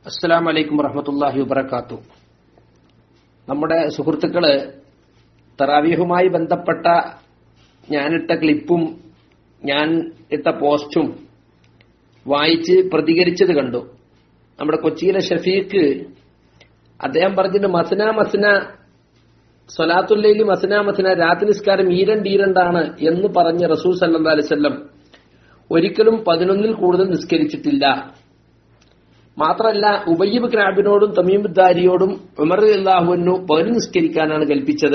അസ്സലാം വലൈക്കും വറഹമത്തല്ലാഹി വബർക്കാത്തു നമ്മുടെ സുഹൃത്തുക്കള് തറാവീഹുമായി ബന്ധപ്പെട്ട ഞാനിട്ട ക്ലിപ്പും ഞാൻ ഇട്ട പോസ്റ്റും വായിച്ച് പ്രതികരിച്ചത് കണ്ടു നമ്മുടെ കൊച്ചിയിലെ ഷഫീഖ് അദ്ദേഹം പറഞ്ഞിട്ട് മസന മസന സൊലാത്തുല്ലയില് മസന മസന രാത്രി നിസ്കാരം ഈരണ്ട് ഈരണ്ടാണ് എന്ന് പറഞ്ഞ റസൂൽ സല്ലാ അലിസ്വല്ലം ഒരിക്കലും പതിനൊന്നിൽ കൂടുതൽ നിസ്കരിച്ചിട്ടില്ല മാത്രമല്ല ഉബയ്യബ് ക്രാബിനോടും തമീമുദ്ദാരിയോടും ഉമർ അള്ളാഹുവിനു പകൽ നിസ്കരിക്കാനാണ് കൽപ്പിച്ചത്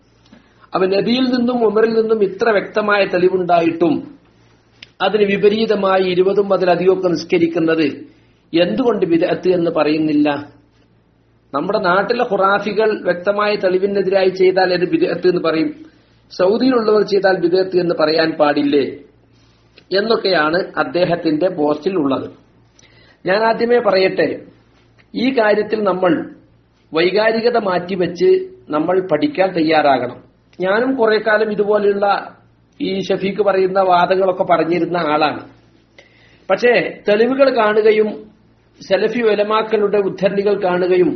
അവ നബിയിൽ നിന്നും ഉമറിൽ നിന്നും ഇത്ര വ്യക്തമായ തെളിവുണ്ടായിട്ടും അതിന് വിപരീതമായി ഇരുപതും അതിലധികമൊക്കെ നിസ്കരിക്കുന്നത് എന്തുകൊണ്ട് വിദഗ്ധ എന്ന് പറയുന്നില്ല നമ്മുടെ നാട്ടിലെ ഖുറാഫികൾ വ്യക്തമായ തെളിവിനെതിരായി ചെയ്താൽ അത് വിദഗ്ധ എന്ന് പറയും സൗദിയിലുള്ളവർ ചെയ്താൽ വിദഗ്ധ എന്ന് പറയാൻ പാടില്ലേ എന്നൊക്കെയാണ് അദ്ദേഹത്തിന്റെ പോസ്റ്റിൽ ഉള്ളത് ഞാൻ ആദ്യമേ പറയട്ടെ ഈ കാര്യത്തിൽ നമ്മൾ വൈകാരികത മാറ്റിവെച്ച് നമ്മൾ പഠിക്കാൻ തയ്യാറാകണം ഞാനും കുറെ കാലം ഇതുപോലെയുള്ള ഈ ഷഫീഖ് പറയുന്ന വാദങ്ങളൊക്കെ പറഞ്ഞിരുന്ന ആളാണ് പക്ഷേ തെളിവുകൾ കാണുകയും സലഫി ഒലമാക്കളുടെ ഉദ്ധരണികൾ കാണുകയും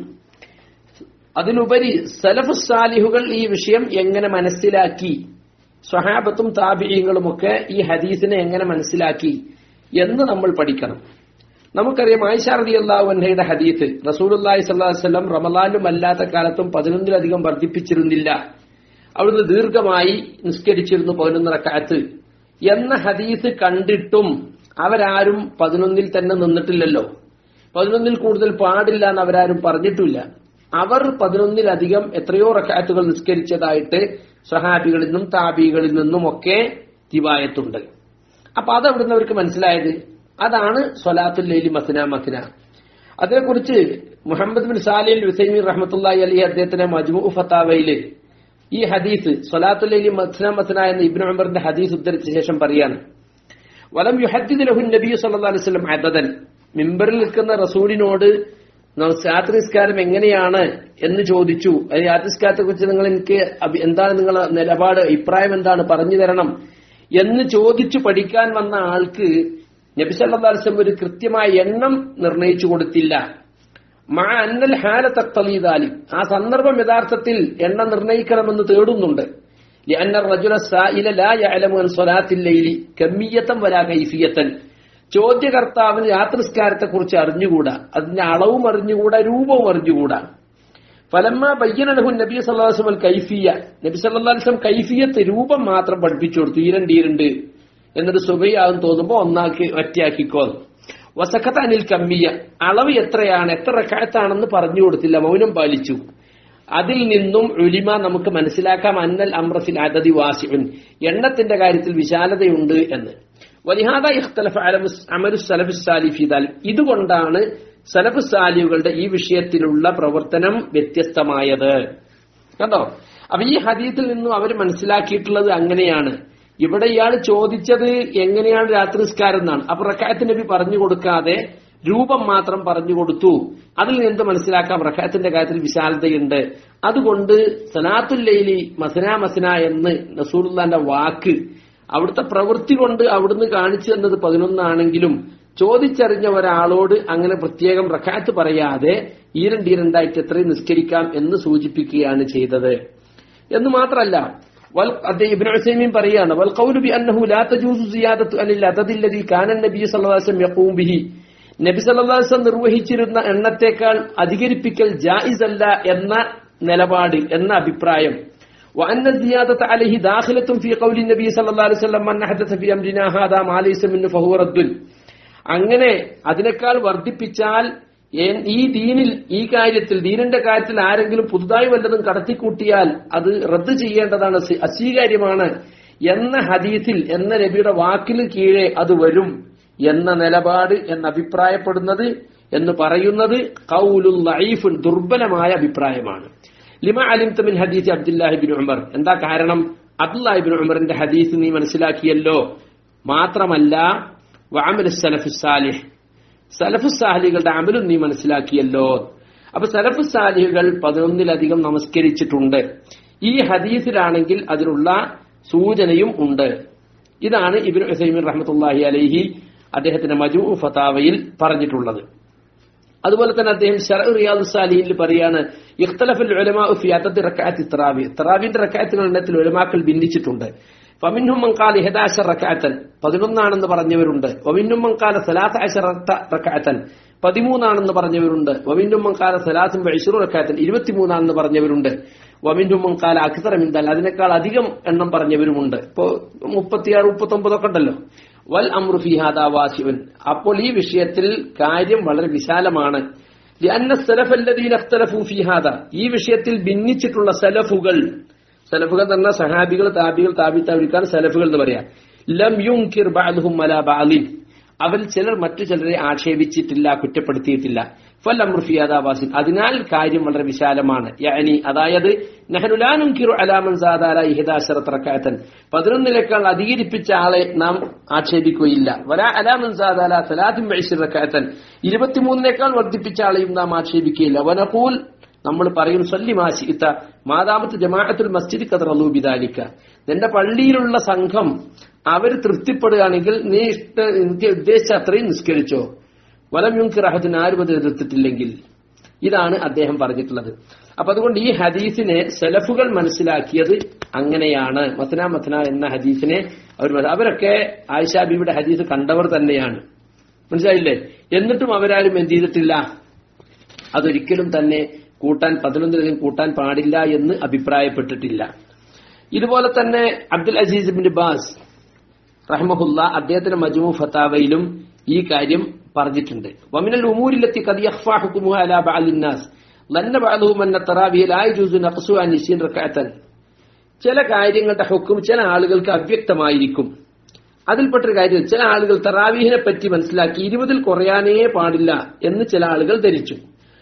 അതിലുപരി സലഫ് സാലിഹുകൾ ഈ വിഷയം എങ്ങനെ മനസ്സിലാക്കി സ്വഹാബത്തും താപിയങ്ങളുമൊക്കെ ഈ ഹദീസിനെ എങ്ങനെ മനസ്സിലാക്കി എന്ന് നമ്മൾ പഠിക്കണം നമുക്കറിയാം ആയിഷാർദി അള്ളാഹുഹയുടെ ഹദീത്ത് റസൂലി സ്വല്ലാസ്ലം റമലാനും അല്ലാത്ത കാലത്തും പതിനൊന്നിലധികം വർദ്ധിപ്പിച്ചിരുന്നില്ല അവിടുന്ന് ദീർഘമായി നിസ്കരിച്ചിരുന്നു പതിനൊന്നര കാലത്ത് എന്ന ഹദീസ് കണ്ടിട്ടും അവരാരും പതിനൊന്നിൽ തന്നെ നിന്നിട്ടില്ലല്ലോ പതിനൊന്നിൽ കൂടുതൽ പാടില്ല എന്ന് അവരാരും പറഞ്ഞിട്ടില്ല അവർ പതിനൊന്നിലധികം എത്രയോ റക്കാത്തുകൾ നിസ്കരിച്ചതായിട്ട് സഹാബികളിൽ നിന്നും താബികളിൽ നിന്നുമൊക്കെ തിവായത്തുണ്ട് അപ്പൊ അതവിടുന്ന് അവർക്ക് മനസ്സിലായത് അതാണ് സൊലാത്തുൽ ലൈലി മസന മസന അതിനെക്കുറിച്ച് മുഹമ്മദ് ബിൻ സാലിൽ ഹുസൈമി റഹ്മത്തുല്ലാഹി അലി അദ്ദേഹത്തിന്റെ മജ്മു ഫത്താവയില് ഈ ഹദീസ് സൊലാത്തുൽ ലൈലി മസന മസന എന്ന ഇബ്നു ഉമറിന്റെ ഹദീസ് ഉദ്ധരിച്ച ശേഷം പറയാണ് വലം യുഹദ്ദിദ് ലഹു നബി സല്ലല്ലാഹു അലൈഹി വസല്ലം അദദൻ മിമ്പറിൽ നിൽക്കുന്ന റസൂലിനോട് രാത്രിസ്കാരം എങ്ങനെയാണ് എന്ന് ചോദിച്ചു രാത്രിസ്കാരത്തെ കുറിച്ച് നിങ്ങൾ എനിക്ക് എന്താണ് നിങ്ങളെ നിലപാട് അഭിപ്രായം എന്താണ് പറഞ്ഞു തരണം എന്ന് ചോദിച്ചു പഠിക്കാൻ വന്ന ആൾക്ക് നബിസല്ലാസ്ലം ഒരു കൃത്യമായ എണ്ണം നിർണയിച്ചു കൊടുത്തില്ല മാ അന്നൽ ഹാല തക്തലീതാലി ആ സന്ദർഭം യഥാർത്ഥത്തിൽ എണ്ണം നിർണയിക്കണമെന്ന് തേടുന്നുണ്ട് ചോദ്യകർത്താവിന് രാത്രിസ്കാരത്തെ കുറിച്ച് അറിഞ്ഞുകൂടാ അതിന്റെ അളവും അറിഞ്ഞുകൂടാ രൂപവും അറിഞ്ഞുകൂടാ ഫലമ്മ ബയ്യനഹു നബി സല്ലാസ്ലം കൈഫിയ നബി സല്ലാസ്ലം കൈഫിയത്ത് രൂപം മാത്രം പഠിപ്പിച്ചു കൊടുത്തു ഈരണ്ട് ഈരണ്ട് എന്നിട്ട് സുബൈയാകും തോന്നുമ്പോ ഒന്നാക്കി ഒറ്റയാക്കിക്കോ വസഖത്ത് അനിൽ കമ്മിയ അളവ് എത്രയാണ് എത്ര റക്കായത്താണെന്ന് പറഞ്ഞു കൊടുത്തില്ല മൗനം പാലിച്ചു അതിൽ നിന്നും ഉലിമ നമുക്ക് മനസ്സിലാക്കാം അന്നൽ അമ്രഫിൽ അതതി വാസിഉൻ എണ്ണത്തിന്റെ കാര്യത്തിൽ വിശാലതയുണ്ട് എന്ന് വലിഹാദ ഇഖ്തലഫ അമലു സലഫു സാലിഫിദാൽ ഇതുകൊണ്ടാണ് സലഫു സാലിഹുകളുടെ ഈ വിഷയത്തിലുള്ള പ്രവർത്തനം വ്യത്യസ്തമായത് കണ്ടോ അപ്പൊ ഈ ഹദീത്തിൽ നിന്നും അവർ മനസ്സിലാക്കിയിട്ടുള്ളത് അങ്ങനെയാണ് ഇവിടെ ഇയാൾ ചോദിച്ചത് എങ്ങനെയാണ് രാത്രി നിസ്കാരം എന്നാണ് അപ്പൊ റക്കായത്ത് നബി പറഞ്ഞു കൊടുക്കാതെ രൂപം മാത്രം പറഞ്ഞു കൊടുത്തു അതിൽ നിന്ന് എന്ത് മനസ്സിലാക്കാം റക്കായത്തിന്റെ കാര്യത്തിൽ വിശാലതയുണ്ട് അതുകൊണ്ട് സനാത്തുല്ലൈലി മസന മസന എന്ന് നസൂറുല്ലാന്റെ വാക്ക് അവിടുത്തെ പ്രവൃത്തി കൊണ്ട് അവിടുന്ന് കാണിച്ചു തന്നത് പതിനൊന്നാണെങ്കിലും ചോദിച്ചറിഞ്ഞ ഒരാളോട് അങ്ങനെ പ്രത്യേകം റക്കാത്ത് പറയാതെ ഈരണ്ട് ഈരണ്ടായിട്ട് എത്രയും നിസ്കരിക്കാം എന്ന് സൂചിപ്പിക്കുകയാണ് ചെയ്തത് എന്ന് മാത്രമല്ല ഇബ്നു ഉസൈമീൻ പറയാണ് വൽ ഖൗലു ബി അന്നഹു ലാ തജൂസു സിയാദത്തു അനിൽ അദദി അല്ലദി കാന നബി സല്ലല്ലാഹു അലൈഹി വസല്ലം യഖൂം ബിഹി നബി സല്ലല്ലാഹു അലൈഹി വസല്ലം നിർവഹിച്ചിരുന്ന എണ്ണത്തേക്കാൾ അധികരിപ്പിക്കൽ ജായിസ് അല്ല എന്ന നിലപാട് എന്ന അഭിപ്രായം وأن الزيادة عليه داخلة في قول النبي صلى الله عليه وسلم من حدث في أمرنا هذا ما ليس منه فهو رد അങ്ങനെ അതിനേക്കാൾ വർദ്ധിപ്പിച്ചാൽ ഈ ദീനിൽ ഈ കാര്യത്തിൽ ദീനിന്റെ കാര്യത്തിൽ ആരെങ്കിലും പുതുതായി വല്ലതും കടത്തിക്കൂട്ടിയാൽ അത് റദ്ദ് ചെയ്യേണ്ടതാണ് അസ്വീകാര്യമാണ് എന്ന ഹദീസിൽ എന്ന നബിയുടെ വാക്കിന് കീഴെ അത് വരും എന്ന നിലപാട് എന്ന് അഭിപ്രായപ്പെടുന്നത് എന്ന് പറയുന്നത് കൗലുൽ ലൈഫുൻ ദുർബലമായ അഭിപ്രായമാണ് ലിമ അലിംതമിൻ ഹദീസ് അബ്ദുല്ലാഹിബിൻ ഉമർ എന്താ കാരണം അബ്ദുല്ലാഹിബിൻ ഉമറിന്റെ ഹദീസ് നീ മനസ്സിലാക്കിയല്ലോ മാത്രമല്ല വഅമൽ സലഫു സാലിഹ് സലഫു സാലികളുടെ അമലും നീ മനസ്സിലാക്കിയല്ലോ അപ്പൊ സലഫു സാലിഹുകൾ പതിനൊന്നിലധികം നമസ്കരിച്ചിട്ടുണ്ട് ഈ ഹദീസിലാണെങ്കിൽ അതിനുള്ള സൂചനയും ഉണ്ട് ഇതാണ് ഇബിൻ ഹുസൈമിൻ റഹ്മത്തുല്ലാഹി അലൈഹി അദ്ദേഹത്തിന്റെ മജു ഫതാവയിൽ പറഞ്ഞിട്ടുള്ളത് അതുപോലെ തന്നെ അദ്ദേഹം ഷറ റിയാദ് സാലിഹിൽ പറയാണ് ഇഖ്തലഫൽ ഉലമാ ഫി അദദ് റക്അത്ത് തറാവി തറാവിന്റെ റക്അത്തുകളുടെ എണ്ണത്തിൽ ഉലമാക്കൾ ഭിന്നിച്ചിട്ടുണ്ട് ഫമിൻഹും മൻകാല ഇഹദാശ റക്അത്തൻ പതിനൊന്നാണെന്ന് പറഞ്ഞവരുണ്ട് വമിന്നും മൻകാല സലാത്ത അശറത്ത റക്അത്തൻ പതിമൂന്നാണെന്ന് പറഞ്ഞവരുണ്ട് വമിന്നും മൻകാല സലാത്തും വൈഷുറു റക്അത്തൻ ഇരുപത്തിമൂന്നാണെന്ന് പറഞ്ഞവരുണ്ട് വമിന്നും മൻകാല അക്തറ മിന്താൽ അതിനേക്കാൾ അധികം എണ്ണം പറഞ്ഞവരുമുണ്ട് ഇപ്പോ മുപ്പത്തിയാറ് മുപ്പത്തൊമ്പതൊക്കെ ഉണ്ടല്ലോ വൽ അമ്രു ഫിഹാദ വാസിവൻ അപ്പോൾ ഈ വിഷയത്തിൽ കാര്യം വളരെ വിശാലമാണ് لأن السلف الذين اختلفوا في هذا ഈ വിഷയത്തിൽ ഭിന്നിച്ചിട്ടുള്ള സലഫുകൾ സലഫുകൾ എന്ന് പറഞ്ഞാൽ സഹാബികൾ താബികൾ താബി താബിക്കാണ് സലഫുകൾ എന്ന് പറയാം ലം യുൻകിർ ബഅദുഹും അലാ ബഅദിൻ അവരിൽ ചിലർ മറ്റു ചിലരെ ആക്ഷേപിച്ചിട്ടില്ല കുറ്റപ്പെടുത്തിയിട്ടില്ല ഫൽ അമ്രു ഫി ഹാദാ വാസിൻ അതിനാൽ കാര്യം വളരെ വിശാലമാണ് യഅനി അതായത് നഹ്നു ലാ നുൻകിറു അലാ മൻ സാദ അലാ ഇഹദാശറത റക്അത്തൻ പതിനൊന്നിനേക്കാൾ അധികരിപ്പിച്ച ആളെ നാം ആക്ഷേപിക്കുകയില്ല വലാ അലാ മൻ സാദ അലാ സലാത്തിൻ വഇശ്റ റക്അത്തൻ ഇരുപത്തിമൂന്നിനേക്കാൾ വർദ്ധിപ്പിച്ച ആളെയും നാം ആക്ഷേപിക്കുകയില്ല വനഖൂൽ നമ്മൾ പറയും സല്ലിമാശി ഇത്ത മാതാമത്ത് ജമാഅത്തുൽ മസ്ജിദ് കദർ അലൂബിദാലിക്ക നിന്റെ പള്ളിയിലുള്ള സംഘം അവർ തൃപ്തിപ്പെടുകയാണെങ്കിൽ നീ ഇഷ്ട എനിക്ക് ഉദ്ദേശിച്ച അത്രയും നിസ്കരിച്ചോ വലം യുങ്കി റഹത്തിന് ആരും അത് എതിർത്തിട്ടില്ലെങ്കിൽ ഇതാണ് അദ്ദേഹം പറഞ്ഞിട്ടുള്ളത് അപ്പൊ അതുകൊണ്ട് ഈ ഹദീസിനെ സെലഫുകൾ മനസ്സിലാക്കിയത് അങ്ങനെയാണ് മത്തന മത്തന എന്ന ഹദീസിനെ അവർ മന- അവരൊക്കെ ആയിഷാ ബീവിയുടെ ഹദീസ് കണ്ടവർ തന്നെയാണ് മനസ്സിലായില്ലേ എന്നിട്ടും അവരാരും എന്ത് ചെയ്തിട്ടില്ല അതൊരിക്കലും തന്നെ കൂട്ടാൻ പതിനൊന്നിലധികം കൂട്ടാൻ പാടില്ല എന്ന് അഭിപ്രായപ്പെട്ടിട്ടില്ല ഇതുപോലെ തന്നെ അബ്ദുൽ അസീസ് ബിൻ ബാസ് റഹ്മഹുല്ല അദ്ദേഹത്തിന്റെ മജ്മു ഫത്താവയിലും ഈ കാര്യം പറഞ്ഞിട്ടുണ്ട് വമിനൽ ഉമൂരിലെത്തി കദിയഹ്ഫാ ഹുക്കുമുഹ അലാ ബഅലിന്നാസ് ലന്ന ബഅലുഹും അന്ന തറാവിഹ ലാ യജൂസു നഖ്സു അൻ നിസ്യൻ റക്അത്തൻ ചില കാര്യങ്ങളുടെ ഹുക്കും ചില ആളുകൾക്ക് അവ്യക്തമായിരിക്കും അതിൽപ്പെട്ടൊരു കാര്യം ചില ആളുകൾ തറാവീഹിനെ പറ്റി മനസ്സിലാക്കി ഇരുപതിൽ കുറയാനേ പാടില്ല എന്ന് ചില ആളുകൾ ധരിച്ചു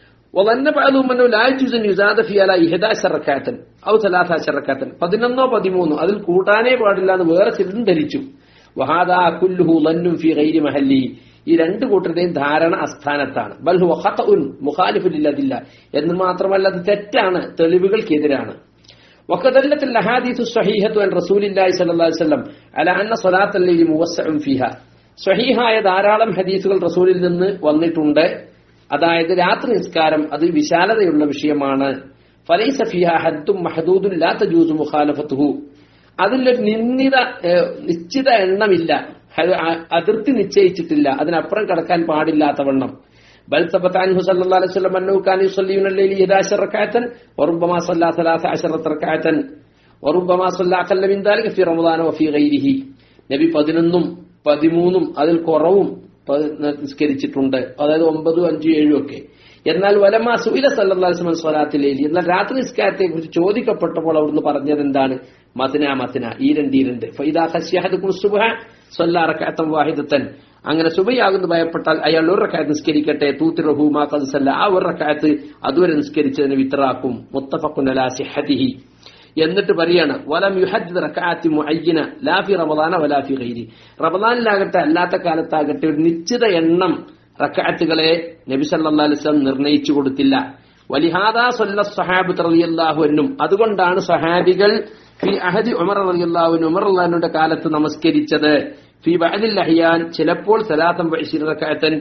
وظن بعضهم انه لا يجوز ان يزاد في على 11 ركعه او 13 ركعه പതിനൊന്നോ പതിമൂന്നോ അതിൽ കൂട്ടാനേ പാടില്ല എന്ന് വേറെ ചിലരും ധരിച്ചു വഹാദാ കുല്ലുഹു ലന്നും ഫി ഗൈരി മഹല്ലി ഈ രണ്ട് കൂട്ടരുടെയും ധാരണ അസ്ഥാനത്താണ് ബൽ ഹുവ ഖതഉൻ മുഖാലിഫുൻ ലില്ലദില്ല എന്ന് മാത്രമല്ല അത് തെറ്റാണ് തെളിവുകൾക്കെതിരാണ് وكدلت الاحاديث الصحيحه عن رسول الله صلى الله عليه وسلم على ان صلاه الليل موسع فيها സ്വഹീഹായ ധാരാളം ഹദീസുകൾ റസൂലിൽ നിന്ന് വന്നിട്ടുണ്ട് അതായത് രാത്രി നിസ്കാരം അത് വിശാലതയുള്ള വിഷയമാണ് ഫലൈസ ഫിഹ ഹദ്ദും മഹദൂദുൻ ലാ തജൂസു മുഖാലഫത്തുഹു അതിലൊരു നിന്ദിത ഏഹ്, നിശ്ചിത എണ്ണമില്ല ഹ- അ- അതിർത്തി നിശ്ചയിച്ചിട്ടില്ല അതിനപ്പുറം കടക്കാൻ പാടില്ലാത്തവണ്ണം بل ثبت عنه صلى الله عليه وسلم أنه كان يصلي من الليل 11 ركعة وربما صلى 13 ركعة وربما صلى أقل من ذلك في رمضان وفي غيره നബി പതിനൊന്നും പതിമൂന്നും അതിൽ കുറവും പ- നിസ്കരിച്ചിട്ടുണ്ട് അതായത് ഒമ്പതും അഞ്ചും ഏഴും ഒക്കെ എന്നാൽ വലമാ സുയില സല്ലാസ്മൻ സ്വലാത്തിലേലി എന്നാൽ രാത്രി നിസ്കാരത്തെ കുറിച്ച് ചോദിക്കപ്പെട്ടപ്പോൾ അവിടുന്ന് പറഞ്ഞത് എന്താണ് മത്തിന മത്തിന ഈ രണ്ട് ഈ രണ്ട് ഫൈദാ ഖശ്യഹദ് കുൽസുബ്ഹ സ്വല്ലാ റക്അത്തൻ വാഹിദത്തൻ അങ്ങനെ സുബയാകുന്നു ഭയപ്പെട്ടാൽ അയാൾ ഒരു റക്കായത്ത് നിസ്കരിക്കട്ടെ തൂത്തിറഹു മാ ഖദ്സല്ല ആ ഒരു റക്കായത്ത് അതുവരെ നിസ്കരിച്ചതിന് വിത്തറാക്കും മുത്തഫഖുൻ അലാ സിഹ്ഹതിഹി എന്നിട്ട് പറയാണ് വലം യുഹദ്ദ് റക്അത്തി മുഅയ്യന ലാ ഫി റമദാന വലാ ഫി ഗൈരി റമദാനിലാകട്ടെ അല്ലാത്ത കാലത്താകട്ടെ ഒരു നിശ്ചിത എണ്ണം റക്അത്തുകളെ നബി സല്ലല്ലാഹു അലൈഹി വസല്ലം നിർണയിച്ചു കൊടുത്തില്ല വലിഹാദാ സല്ല സഹാബത്ത് റളിയല്ലാഹു അൻഹും അതുകൊണ്ടാണ് സഹാബികൾ ഫി അഹദി ഉമർ റളിയല്ലാഹു അൻഹു ഉമർ റളിയല്ലാഹുവിന്റെ കാലത്ത് നമസ്കരിച്ചത് ഫി ബഅദിൽ അഹ്യാൻ ചിലപ്പോൾ സലാത്തൻ വഇശ്രീന റക്അത്തൻ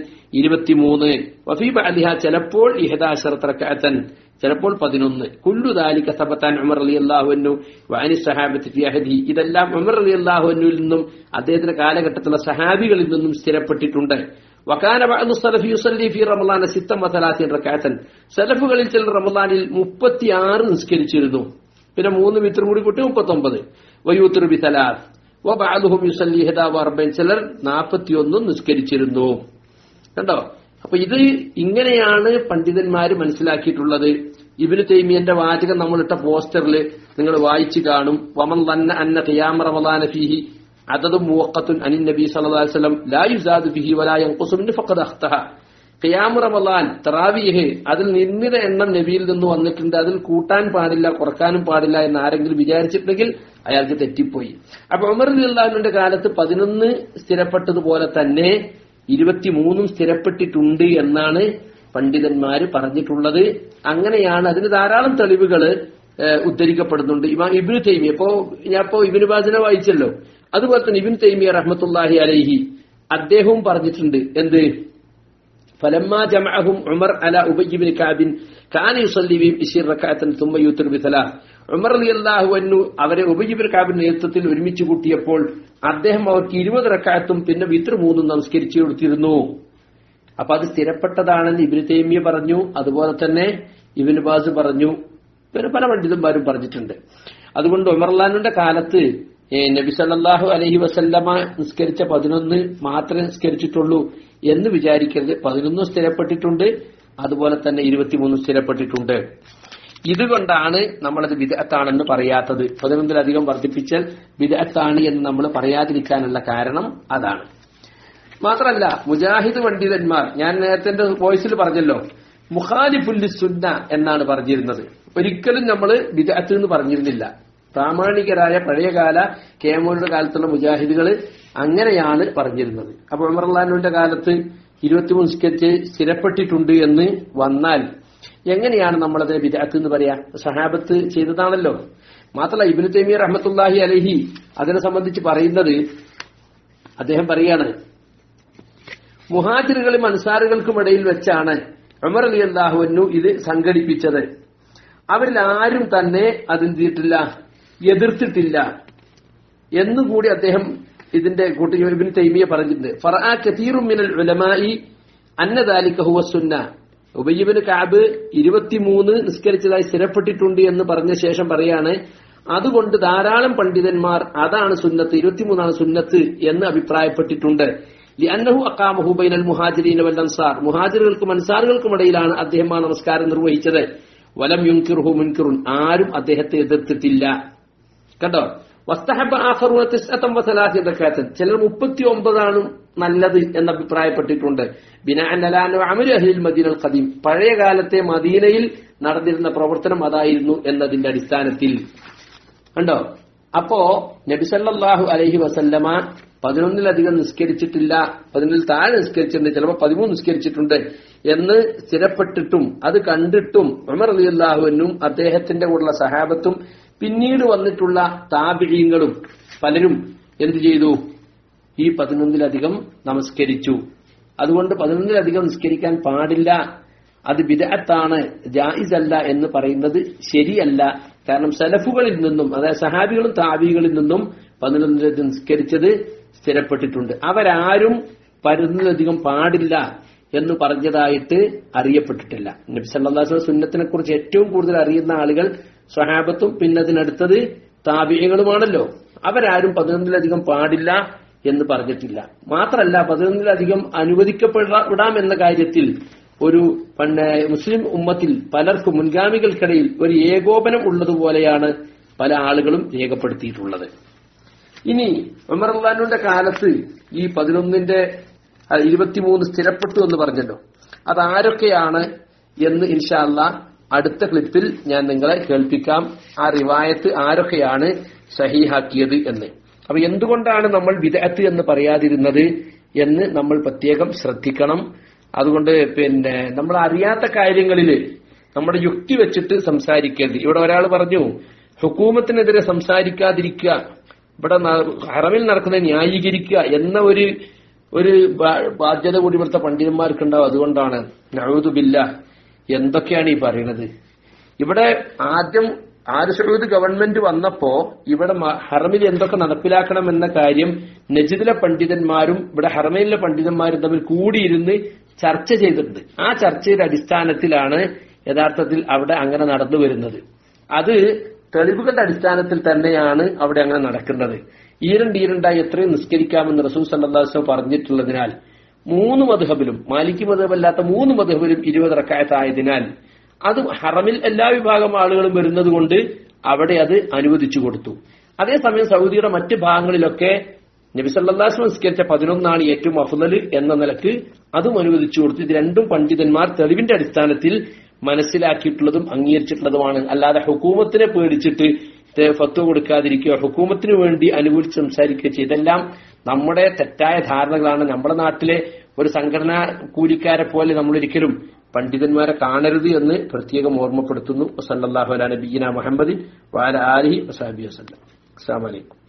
23 വഫി ബഅദിഹ ചിലപ്പോൾ 11 റക്അത്തൻ ചിലപ്പോൾ 11 കുല്ലു ദാലിക സബത്താൻ ഉമർ റളിയല്ലാഹു അൻഹു വഅനി സഹാബത്തി ഫി അഹദി ഇതെല്ലാം ഉമർ റളിയല്ലാഹു അൻഹുവിൽ നിന്നും അദ്ദേഹത്തിന്റെ കാലഘട്ടത്തിലുള്ള സഹാബികളിൽ നിന്നും സ്ഥിരപ്പെട്ടിട്ടുണ്ട് വകാന ബഅദു സലഫി യുസല്ലി ഫി റമളാന 36 റക്അത്തൻ സലഫുകളിൽ ചില റമളാനിൽ 36 നിസ്കരിച്ചിരുന്നു പിന്നെ മൂന്ന് വിത്രം കൂടി കൂട്ടി 39 വയൂത്രു ബി സലാത്ത് വബഅദുഹും യുസല്ലി ഹദാ വഅർബൈൻ ചിലർ 41 നിസ്കരിച്ചിരുന്നു കണ്ടോ അപ്പൊ ഇത് ഇങ്ങനെയാണ് പണ്ഡിതന്മാര് മനസ്സിലാക്കിയിട്ടുള്ളത് ഇബിന് തൈമിയന്റെ വാചകം നമ്മളിട്ട പോസ്റ്ററിൽ നിങ്ങൾ വായിച്ചു കാണും വമൻ തന്ന അന്ന ഖിയാമ റമളാന ഫീഹി അദദും മുവഖത്തുൻ അനിൻ നബി സല്ലല്ലാഹു അലൈഹി വസല്ലം ലാ യുസാദു ഫീഹി വലാ യൻഖുസു മിൻഹു ഫഖദ് അഖ്തഹ ഖിയാമ റമളാൻ തറാവീഹ് അതിൽ നിർമ്മിത എണ്ണം നബിയിൽ നിന്ന് വന്നിട്ടുണ്ട് അതിൽ കൂട്ടാൻ പാടില്ല കുറക്കാനും പാടില്ല എന്ന് ആരെങ്കിലും വിചാരിച്ചിട്ടുണ്ടെങ്കിൽ അയാൾക്ക് തെറ്റിപ്പോയി അപ്പൊ ഉമർ അള്ളാഹുവിന്റെ കാലത്ത് പതിനൊന്ന് സ്ഥിരപ്പെട്ടതുപോലെ തന്നെ ഇരുപത്തിമൂന്നും സ്ഥിരപ്പെട്ടിട്ടുണ്ട് എന്നാണ് പണ്ഡിതന്മാര് പറഞ്ഞിട്ടുള്ളത് അങ്ങനെയാണ് അതിന് ധാരാളം തെളിവുകൾ ഉദ്ധരിക്കപ്പെടുന്നുണ്ട് ഇമാ ഇബിനു തൈമി അപ്പോ ഞാൻ ഇപ്പോ ഇബിനു ബാസിനെ വായിച്ചല്ലോ അതുപോലെ തന്നെ ഇബിൻ തൈമിയ റഹ്മത്തുല്ലാഹി അലൈഹി അദ്ദേഹവും പറഞ്ഞിട്ടുണ്ട് എന്ത് فلما جمعهم عمر على أبي بن كعب كان يصلي بهم عشرين ركعة ثم يوتر بثلاث ഉമർ അലി അള്ളാഹു അന്നു അവരെ ഉബജിബിൻ കാബിന്റെ നേതൃത്വത്തിൽ ഒരുമിച്ച് കൂട്ടിയപ്പോൾ അദ്ദേഹം അവർക്ക് ഇരുപത് റക്കായത്തും പിന്നെ വിത്ര മൂന്നും നമസ്കരിച്ചു കൊടുത്തിരുന്നു അപ്പൊ അത് സ്ഥിരപ്പെട്ടതാണെന്ന് ഇബിന് തേമിയ പറഞ്ഞു അതുപോലെ തന്നെ ഇബിന് ബാസ് പറഞ്ഞു പിന്നെ പല പണ്ഡിതന്മാരും പറഞ്ഞിട്ടുണ്ട് അതുകൊണ്ട് ഉമർലാനുന്റെ കാലത്ത് ഏ, നബി സല്ലല്ലാഹു അലൈഹി വസല്ലമ നിസ്കരിച്ച പതിനൊന്ന് മാത്രമേ നിസ്കരിച്ചിട്ടുള്ളൂ എന്ന് വിചാരിക്കരുത് പതിനൊന്ന് സ്ഥിരപ്പെട്ടിട്ടുണ്ട് അതുപോലെ തന്നെ ഇരുപത്തിമൂന്ന് സ്ഥിരപ്പെട്ടിട്ടുണ്ട് ഇതുകൊണ്ടാണ് നമ്മളത് വിദഗ്ധാണെന്ന് പറയാത്തത് പതിനൊന്നിലധികം വർദ്ധിപ്പിച്ചാൽ വിദഗ്ധാണ് എന്ന് നമ്മൾ പറയാതിരിക്കാനുള്ള കാരണം അതാണ് മാത്രമല്ല മുജാഹിദ് പണ്ഡിതന്മാർ ഞാൻ നേരത്തെ എന്റെ വോയിസിൽ പറഞ്ഞല്ലോ മുഖാലിഫുല്ലി സുന്ന എന്നാണ് പറഞ്ഞിരുന്നത് ഒരിക്കലും നമ്മൾ വിദഗ്ധ എന്ന് പറഞ്ഞിരുന്നില്ല പ്രാമാണികരായ പഴയകാല കേമോരുടെ കാലത്തുള്ള മുജാഹിദുകൾ അങ്ങനെയാണ് പറഞ്ഞിരുന്നത് അപ്പൊ ഉമർലാനുവിന്റെ കാലത്ത് ഇരുപത്തിമൂന്ന് സ്കെച്ച് സ്ഥിരപ്പെട്ടിട്ടുണ്ട് എന്ന് വന്നാൽ എങ്ങനെയാണ് നമ്മളത് വിദഗ്ധ എന്ന് പറയാ സഹാബത്ത് ചെയ്തതാണല്ലോ മാത്രമല്ല ഇബിന് തൈമിയ റഹ്മത്തുല്ലാഹി അലഹി അതിനെ സംബന്ധിച്ച് പറയുന്നത് അദ്ദേഹം പറയാണ് മുഹാജിറുകളും അൻസാറുകൾക്കും ഇടയിൽ വെച്ചാണ് ഉമർ അലി അള്ളാഹുവിനു ഇത് സംഘടിപ്പിച്ചത് അവരിൽ ആരും തന്നെ അതെന്ത് ചെയ്തിട്ടില്ല എതിർത്തിട്ടില്ല എന്നുകൂടി അദ്ദേഹം ഇതിന്റെ കൂട്ടുജോബിന് തൈമിയ പറഞ്ഞിട്ടുണ്ട് ഫറആ കതീറും മിനൽ ഉലമായി അന്നദാലിക ഹുവ സുന്ന ഉബയ്യബിന് കാബ് ഇരുപത്തിമൂന്ന് നിസ്കരിച്ചതായി സ്ഥിരപ്പെട്ടിട്ടുണ്ട് എന്ന് പറഞ്ഞ ശേഷം പറയാണ് അതുകൊണ്ട് ധാരാളം പണ്ഡിതന്മാർ അതാണ് സുന്നത്ത് ഇരുപത്തിമൂന്നാണ് സുന്നത്ത് എന്ന് അഭിപ്രായപ്പെട്ടിട്ടുണ്ട് ലിഅന്നഹു അഖാമഹു ബൈനൽ മുഹാജിരീന വൽ അൻസാർ മുഹാജിറുകൾക്കും അൻസാറുകൾക്കും ഇടയിലാണ് അദ്ദേഹം ആ നമസ്കാരം നിർവഹിച്ചത് വലം യുൻകിർഹു മുൻകിറുൻ ആരും അദ്ദേഹത്തെ എതിർത്തിട്ടില്ല കണ്ടോ വസ്തഹബ ആഖറുന തിസ്അത്തം വസലാസി റക്അത്തൻ ചിലർ മുപ്പത്തി ഒമ്പതാണ് നല്ലത് എന്ന് അഭിപ്രായപ്പെട്ടിട്ടുണ്ട് ബിനാഅൻ അലാ അമലു അഹ്ലിൽ മദീനൽ ഖദീം പഴയ കാലത്തെ മദീനയിൽ നടന്നിരുന്ന പ്രവർത്തനം അതായിരുന്നു എന്നതിന്റെ അടിസ്ഥാനത്തിൽ കണ്ടോ അപ്പോ നബി സല്ലല്ലാഹു അലൈഹി വസല്ലമ പതിനൊന്നിലധികം നിസ്കരിച്ചിട്ടില്ല പതിനൊന്നിൽ താഴെ നിസ്കരിച്ചിട്ടുണ്ട് ചിലപ്പോൾ പതിമൂന്ന് നിസ്കരിച്ചിട്ടുണ്ട് എന്ന് സ്ഥിരപ്പെട്ടിട്ടും അത് കണ്ടിട്ടും ഉമർ അലിയല്ലാഹുവിനും അദ്ദേഹത്തിന്റെ കൂടെയുള്ള സഹാബത്തും പിന്നീട് വന്നിട്ടുള്ള താപിഴീങ്ങളും പലരും എന്തു ചെയ്തു ഈ പതിനൊന്നിലധികം നമസ്കരിച്ചു അതുകൊണ്ട് പതിനൊന്നിലധികം നിസ്കരിക്കാൻ പാടില്ല അത് ബിദഅത്താണ് ജായിസ് അല്ല എന്ന് പറയുന്നത് ശരിയല്ല കാരണം സലഫുകളിൽ നിന്നും അതായത് സഹാബികളും താബികളിൽ നിന്നും പതിനൊന്നിലധികം നിസ്കരിച്ചത് സ്ഥിരപ്പെട്ടിട്ടുണ്ട് അവരാരും പതിനൊന്നിലധികം പാടില്ല എന്ന് പറഞ്ഞതായിട്ട് അറിയപ്പെട്ടിട്ടില്ല നബി സല്ലാസ് സുന്നത്തിനെ കുറിച്ച് ഏറ്റവും കൂടുതൽ അറിയുന്ന ആളുകൾ സ്വഹാബത്തും പിന്നെ അതിനടുത്തത് താപിയങ്ങളുമാണല്ലോ അവരാരും പതിനൊന്നിലധികം പാടില്ല എന്ന് പറഞ്ഞിട്ടില്ല മാത്രമല്ല പതിനൊന്നിലധികം അനുവദിക്കപ്പെടാം എന്ന കാര്യത്തിൽ ഒരു പണ്ട് മുസ്ലിം ഉമ്മത്തിൽ പലർക്കും മുൻഗാമികൾക്കിടയിൽ ഒരു ഏകോപനം ഉള്ളതുപോലെയാണ് പല ആളുകളും രേഖപ്പെടുത്തിയിട്ടുള്ളത് ഇനി ഉമർ അള്ളാനുവിന്റെ കാലത്ത് ഈ പതിനൊന്നിന്റെ ആ, ഇരുപത്തിമൂന്ന് സ്ഥിരപ്പെട്ടു എന്ന് പറഞ്ഞല്ലോ അതാരൊക്കെയാണ് എന്ന് ഇൻഷാല്ല അടുത്ത ക്ലിപ്പിൽ ഞാൻ നിങ്ങളെ കേൾപ്പിക്കാം ആ റിവായത്ത് ആരൊക്കെയാണ് സഹീഹാക്കിയത് എന്ന് അപ്പൊ എന്തുകൊണ്ടാണ് നമ്മൾ വിദഗ്ധ എന്ന് പറയാതിരുന്നത് എന്ന് നമ്മൾ പ്രത്യേകം ശ്രദ്ധിക്കണം അതുകൊണ്ട് പിന്നെ നമ്മൾ അറിയാത്ത കാര്യങ്ങളിൽ നമ്മുടെ യുക്തി വെച്ചിട്ട് സംസാരിക്കരുത് ഇവിടെ ഒരാൾ പറഞ്ഞു ഹുക്കൂമത്തിനെതിരെ സംസാരിക്കാതിരിക്കുക ഇവിടെ ന- ഹറമിൽ നടക്കുന്നത് ന്യായീകരിക്കുക എന്ന ഒരു ഒരു ബാ- ബാധ്യത കൂടി ഇവിടുത്തെ പണ്ഡിതന്മാർക്കുണ്ടാവും അതുകൊണ്ടാണ് നഴുതുബില്ല എന്തൊക്കെയാണ് ഈ പറയുന്നത് ഇവിടെ ആദ്യം ആര് സൗദ് ഗവൺമെന്റ് വന്നപ്പോ ഇവിടെ മ- ഹറമിൽ എന്തൊക്കെ നടപ്പിലാക്കണം എന്ന കാര്യം നജിദിലെ പണ്ഡിതന്മാരും ഇവിടെ ഹറമയിലെ പണ്ഡിതന്മാരും തമ്മിൽ കൂടിയിരുന്ന് ചർച്ച ചെയ്തിട്ടുണ്ട് ആ ചർച്ചയുടെ അടിസ്ഥാനത്തിലാണ് യഥാർത്ഥത്തിൽ അവിടെ അങ്ങനെ നടന്നു വരുന്നത് അത് തെളിവുകളുടെ അടിസ്ഥാനത്തിൽ തന്നെയാണ് അവിടെ അങ്ങനെ നടക്കുന്നത് ഈരണ്ട് ഈരണ്ടായി എത്രയും നിസ്കരിക്കാമെന്ന് റസൂൽ സല്ലാസ്ലം പറഞ്ഞിട്ടുള്ളതിനാൽ മൂന്ന് മധുഹബിലും മാലിക് മധുഹബല്ലാത്ത മൂന്ന് മധുഹബിലും ഇരുപത് റക്കായത്തായതിനാൽ അത് ഹറമിൽ എല്ലാ വിഭാഗം ആളുകളും വരുന്നത് കൊണ്ട് അവിടെ അത് അനുവദിച്ചു കൊടുത്തു അതേസമയം സൗദിയുടെ മറ്റ് ഭാഗങ്ങളിലൊക്കെ നബി സല്ലാസ് നിസ്കരിച്ച പതിനൊന്നാണ് ഏറ്റവും അഫുദൽ എന്ന നിലക്ക് അതും അനുവദിച്ചു കൊടുത്തു ഇത് രണ്ടും പണ്ഡിതന്മാർ തെളിവിന്റെ അടിസ്ഥാനത്തിൽ മനസ്സിലാക്കിയിട്ടുള്ളതും അംഗീകരിച്ചിട്ടുള്ളതുമാണ് അല്ലാതെ ഹുക്കൂമത്തിനെ പേടിച്ചിട്ട് ഇത് ഫത്വ കൊടുക്കാതിരിക്കുക ഹുക്കൂമത്തിന് വേണ്ടി അനുകൂലിച്ച് സംസാരിക്കുക ചെയ്തെല്ലാം നമ്മുടെ തെറ്റായ ധാരണകളാണ് നമ്മുടെ നാട്ടിലെ ഒരു സംഘടനാ കൂലിക്കാരെ പോലെ നമ്മളൊരിക്കലും പണ്ഡിതന്മാരെ കാണരുത് എന്ന് പ്രത്യേകം ഓർമ്മപ്പെടുത്തുന്നു വസല്ലാഹു അല നബീന മുഹമ്മദിൻ വാല ആലിഹി വസാബി വസ്ലം അസ്സാം വലൈക്കും